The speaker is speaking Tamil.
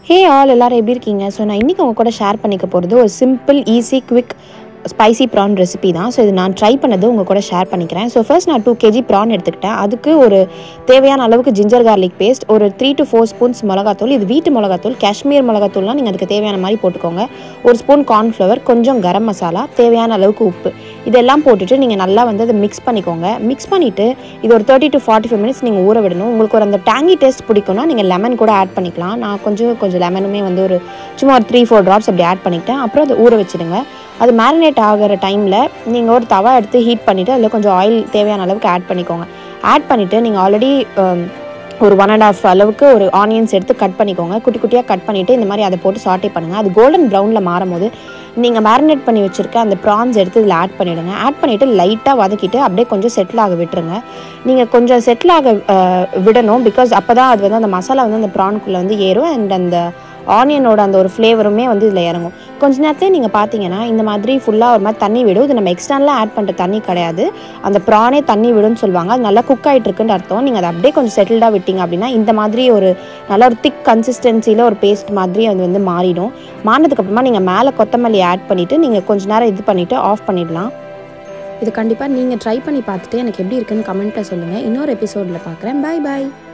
ஹே ஆல் எல்லாரும் எப்படி இருக்கீங்க ஸோ நான் இன்றைக்கி உங்கள் கூட ஷேர் பண்ணிக்க போகிறது ஒரு simple easy quick spicy prawn recipe தான் ஸோ இது நான் ட்ரை பண்ணது உங்கள் கூட ஷேர் பண்ணிக்கிறேன் ஸோ ஃபர்ஸ்ட் நான் டூ கேஜி ப்ரான் எடுத்துக்கிட்டேன் அதுக்கு ஒரு தேவையான அளவுக்கு ஜிஞ்சர் கார்லிக் பேஸ்ட் ஒரு த்ரீ டு ஃபோர் ஸ்பூன்ஸ் மிளகாத்தூள் இது வீட்டு மிளகாத்தூள் காஷ்மீர் மிளகாத்தூள்லாம் நீங்கள் அதுக்கு தேவையான மாதிரி போட்டுக்கோங்க ஒரு ஸ்பூன் கார்ன்ஃப்ளவர் கொஞ்சம் கரம் மசாலா தேவையான அளவுக்கு உப்பு இதெல்லாம் போட்டுட்டு நீங்கள் நல்லா வந்து அதை மிக்ஸ் பண்ணிக்கோங்க மிக்ஸ் பண்ணிவிட்டு இது ஒரு thirty to forty five minutes நீங்கள் ஊற விடணும் உங்களுக்கு ஒரு அந்த டேங்கி டேஸ்ட் பிடிக்கும்னா நீங்கள் லெமன் கூட ஆட் பண்ணிக்கலாம் நான் கொஞ்சம் கொஞ்சம் லெமனுமே வந்து ஒரு சும்மா ஒரு த்ரீ ஃபோர் ட்ராப்ஸ் அப்படி ஆட் பண்ணிக்கிட்டேன் அப்புறம் அதை ஊற வச்சிடுங்க அது மேரினேட் ஆகிற டைமில் நீங்கள் ஒரு தவா எடுத்து ஹீட் பண்ணிவிட்டு அதில் கொஞ்சம் ஆயில் தேவையான அளவுக்கு ஆட் பண்ணிக்கோங்க ஆட் பண்ணிவிட்டு நீங்கள் ஆல்ரெடி ஒரு ஒன் அண்ட் ஆஃப் அளவுக்கு ஒரு ஆனியன்ஸ் எடுத்து கட் பண்ணிக்கோங்க குட்டி குட்டியாக கட் பண்ணிவிட்டு இந்த மாதிரி அதை போட்டு சாட்டே பண்ணுங்கள் அது கோல்டன் ப்ரௌனில் மாறும் போது நீங்கள் மேரினேட் பண்ணி வச்சுருக்க அந்த ப்ரான்ஸ் எடுத்து இதில் ஆட் பண்ணிவிடுங்க ஆட் பண்ணிவிட்டு லைட்டாக வதக்கிட்டு அப்படியே கொஞ்சம் செட்டில் ஆக விட்டுருங்க நீங்கள் கொஞ்சம் செட்டில் ஆக அஹ், விடணும் பிகாஸ் அப்போ தான் அது வந்து அந்த மசாலா வந்து அந்த ப்ரான்குள்ளே வந்து ஏறும் அண்ட் அந்த ஆனியனோட அந்த ஒரு ஃப்ளேவருமே வந்து இதில் இறங்கும் கொஞ்ச நேரத்தையும் நீங்கள் பார்த்தீங்கன்னா இந்த மாதிரி ஃபுல்லாக ஒரு மாதிரி தண்ணி விடும் இது நம்ம எக்ஸ்டர்னலாக ஆட் பண்ணுற தண்ணி கிடையாது அந்த ப்ரானே தண்ணி விடும்னு சொல்லுவாங்க அது நல்லா குக் ஆகிட்டு இருக்குன்னு அர்த்தம் நீங்கள் அதை அப்படியே கொஞ்சம் செட்டில்டாக விட்டீங்க அப்படின்னா இந்த மாதிரி ஒரு நல்ல ஒரு திக் கன்சிஸ்டன்சியில் ஒரு பேஸ்ட் மாதிரி அது வந்து மாறிடும் மாறினதுக்கப்புறமா நீங்கள் மேலே கொத்தமல்லி ஆட் பண்ணிவிட்டு நீங்கள் கொஞ்ச நேரம் இது பண்ணிவிட்டு ஆஃப் பண்ணிடலாம் இது கண்டிப்பாக நீங்கள் ட்ரை பண்ணி பார்த்துட்டு எனக்கு எப்படி இருக்குன்னு கமெண்ட்டில் சொல்லுங்கள் இன்னொரு எபிசோடில் பார்க்குறேன் பை பாய்